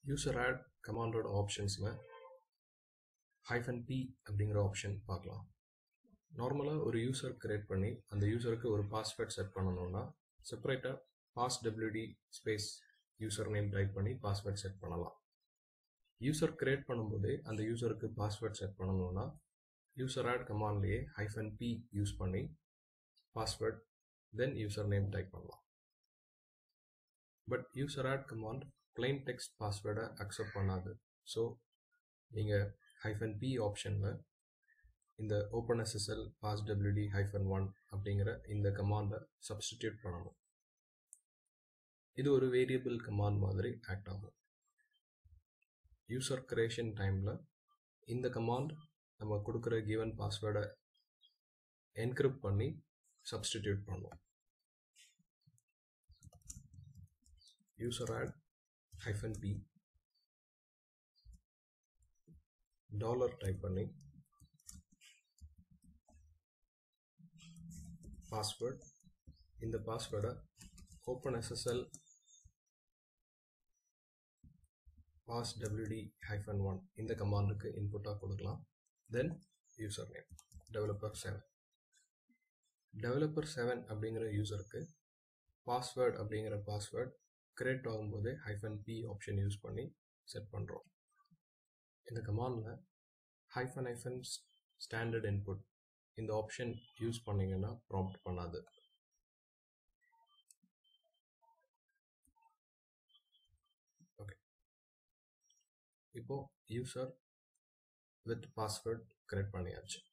user add கமாண்டோட ஆப்ஷன்ஸில் hyphen P அப்படிங்கிற ஆப்ஷன் பார்க்கலாம் நார்மலாக ஒரு யூசர் கிரியேட் பண்ணி அந்த யூசருக்கு ஒரு பாஸ்வேர்ட் செட் பண்ணணும்னா செப்பரேட்டாக pass WD space user name type பண்ணி பாஸ்வேர்ட் செட் பண்ணலாம் யூசர் கிரியேட் பண்ணும்போதே அந்த யூசருக்கு பாஸ்வேர்ட் செட் பண்ணணும்னா யூசர் ஆட் கமாண்ட்லேயே ஹைஃபன் பி யூஸ் பண்ணி password then user name type பண்ணலாம் but user add command plain text பாஸ்வேர்டை அக்செப்ட் பண்ணாது ஸோ நீங்கள் ஹைஃபன் பி ஆப்ஷனில் இந்த open SSL pass WD hyphen one அப்படிங்கிற இந்த கமாண்டை சப்ஸ்டிடியூட் பண்ணணும் இது ஒரு வேரியபிள் கமாண்ட் மாதிரி ஆக்ட் ஆகும் யூசர் கிரியேஷன் டைமில் இந்த கமாண்ட் நம்ம கொடுக்குற கிவன் பாஸ்வேர்டை என்கிரிப்ட் பண்ணி சப்ஸ்டிடியூட் பண்ணுவோம் user add hyphen P dollar type பண்ணி பாஸ்வேர்ட் இந்த பாஸ்வேர்டை open SSL pass WD hyphen one இந்த கமாண்டுக்கு இன்புட்டாக கொடுக்கலாம் then user name developer seven developer seven அப்படிங்கிற யூசருக்கு பாஸ்வேர்ட் அப்படிங்கிற பாஸ்வேர்ட் கிரியேட் ஆகும்போதே ஹைஃபன் பி ஆப்ஷன் யூஸ் பண்ணி செட் பண்ணுறோம் இந்த கமாண்டில் ஹைஃபன் ஹைஃபன் ஸ்டாண்டர்ட் இன்புட் இந்த ஆப்ஷன் யூஸ் பண்ணிங்கன்னா ப்ராம்ப்ட் பண்ணாது ஓகே இப்போ யூசர் வித் பாஸ்வேர்ட் கிரியேட் பண்ணியாச்சு